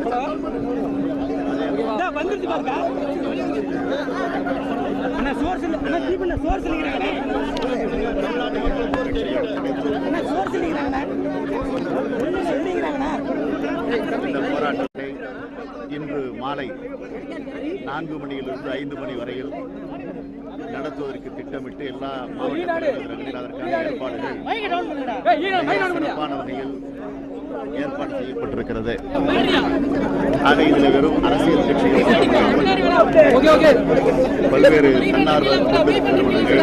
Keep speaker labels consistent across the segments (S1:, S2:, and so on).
S1: வந்துருச்சு பாருங்க அண்ணா சோர்ஸ் அண்ணா தீபண்ண சோர்ஸ் இல்லைங்கிறாங்கண்ணே அண்ணா சோர்ஸ் இல்லைங்கிறாங்கண்ணா இல்லைங்கிறாங்கண்ணா
S2: இந்த போராட்டத்தை இன்று மாலை நான்கு மணியிலிருந்து ஐந்து மணி வரையில் நடத்துவதற்கு திட்டமிட்டு எல்லா மாவட்ட தலைவர்களில் அதற்கான ஏற்பாடுகள் மிக சிறப்பான வகையில் ஏற்பாடு செய்யப்பட்டிருக்கிறது ஆக இதில் வெறும் அரசியல் கட்சிகள் மட்டுமல்லாமல் பல்வேறு தன்னார்வ தொண்டு நிறுவனங்கள்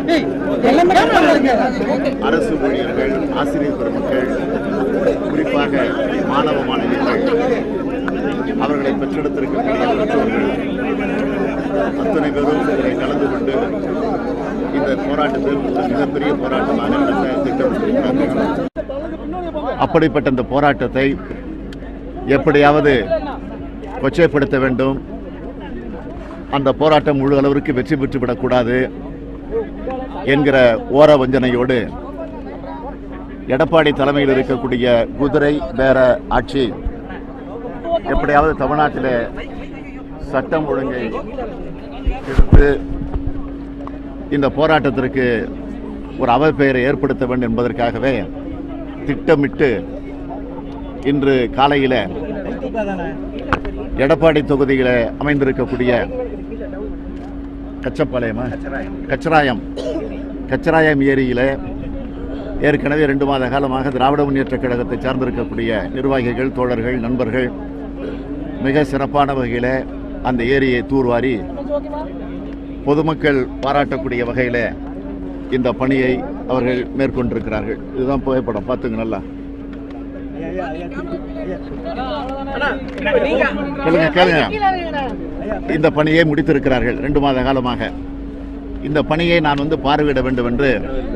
S2: அரசு ஊழியர்கள் ஆசிரியர் பெருமக்கள் குறிப்பாக மாணவ மாணவிகள் அவர்களை பெற்றெடுத்திருக்கக்கூடிய பெற்றோர்கள் அத்தனை பேரும் இதில் கலந்து கொண்டு இந்த போராட்டத்தில் ஒரு மிகப்பெரிய போராட்டமாக நடத்த திட்டமிட்டிருக்கிறார்கள் அப்படிப்பட்ட இந்த போராட்டத்தை எப்படியாவது கொச்சைப்படுத்த வேண்டும் அந்த போராட்டம் முழு அளவிற்கு வெற்றி பெற்று விடக்கூடாது என்கிற ஓர வஞ்சனையோடு எடப்பாடி தலைமையில் இருக்கக்கூடிய குதிரை பேர ஆட்சி எப்படியாவது தமிழ்நாட்டில் சட்டம் ஒழுங்கை எடுத்து இந்த போராட்டத்திற்கு ஒரு அவப்பெயரை ஏற்படுத்த வேண்டும் என்பதற்காகவே திட்டமிட்டு இன்று காலையில் எடப்பாடி தொகுதியில் அமைந்திருக்கக்கூடிய கச்சப்பாளையமா கச்சராயம் கச்சராயம் ஏரியில் ஏற்கனவே ரெண்டு மாத காலமாக திராவிட முன்னேற்றக் கழகத்தை சார்ந்திருக்கக்கூடிய நிர்வாகிகள் தோழர்கள் நண்பர்கள் மிக சிறப்பான வகையில் அந்த ஏரியை தூர்வாரி பொதுமக்கள் பாராட்டக்கூடிய வகையில் இந்த பணியை அவர்கள் மேற்கொண்டிருக்கிறார்கள் இதுதான் புகைப்படம் பார்த்துங்க நல்லா கேளுங்க கேளுங்க இந்த பணியை முடித்திருக்கிறார்கள் ரெண்டு மாத காலமாக இந்த பணியை நான் வந்து பார்வையிட வேண்டும் என்று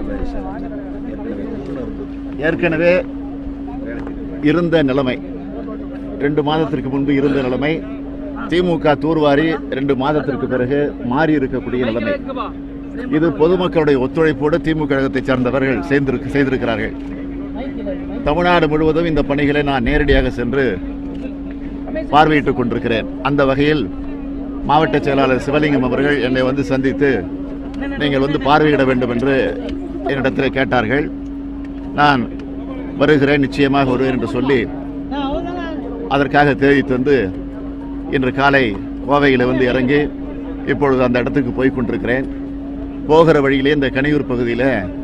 S2: ஏற்கனவே இருந்த நிலைமை ரெண்டு மாதத்திற்கு முன்பு இருந்த நிலைமை திமுக தூர்வாரி ரெண்டு மாதத்திற்கு பிறகு மாறி இருக்கக்கூடிய நிலைமை இது பொதுமக்களுடைய ஒத்துழைப்போடு திமுக கழகத்தை சார்ந்தவர்கள் செய்திருக்க செய்திருக்கிறார்கள் தமிழ்நாடு முழுவதும் இந்த பணிகளை நான் நேரடியாக சென்று பார்வையிட்டுக் கொண்டிருக்கிறேன் அந்த வகையில் மாவட்ட செயலாளர் சிவலிங்கம் அவர்கள் என்னை வந்து சந்தித்து நீங்கள் வந்து பார்வையிட வேண்டும் என்று என்னிடத்தில் கேட்டார்கள் நான் வருகிறேன் நிச்சயமாக வருவேன் என்று சொல்லி அதற்காக தேதி தந்து இன்று காலை கோவையில் வந்து இறங்கி இப்பொழுது அந்த இடத்துக்கு போய் கொண்டிருக்கிறேன் போகிற வழியிலே இந்த கனியூர் பகுதியில்